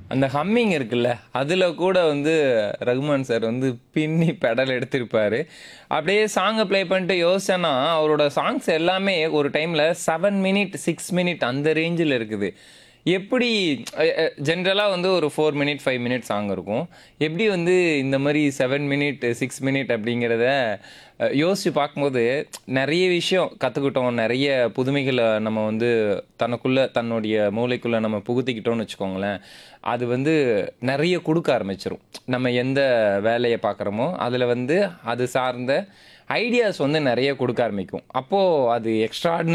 அந்த ஹம்மிங் இருக்குல்ல அதில் கூட வந்து ரகுமான் சார் வந்து பின்னி பெடல் எடுத்திருப்பாரு அப்படியே சாங்கை ப்ளே பண்ணிட்டு யோசிச்சேன்னா அவரோட சாங்ஸ் எல்லாமே ஒரு டைமில் செவன் மினிட் சிக்ஸ் மினிட் அந்த ரேஞ்சில் இருக்குது எப்படி ஜென்ரலாக வந்து ஒரு four minute five minute song இருக்கும் எப்படி வந்து இந்த மாதிரி செவன் மினிட் சிக்ஸ் மினிட் அப்படிங்கிறத அஹ், யோசிச்சு பார்க்கும்போது நிறைய விஷயம் கற்றுக்கிட்டோம் நிறைய புதுமைகளை நம்ம வந்து தனக்குள்ள தன்னுடைய மூளைக்குள்ளே நம்ம புகுத்திக்கிட்டோம்னு வச்சுக்கோங்களேன் அது வந்து நிறைய கொடுக்க ஆரம்பிச்சிரும் நம்ம எந்த வேலையை பார்க்குறோமோ அதில் வந்து அது சார்ந்த ஐடியாஸ் வந்து நிறைய கொடுக்க ஆரம்பிக்கும் அப்போது அது எக்ஸ்ட்ராடினரி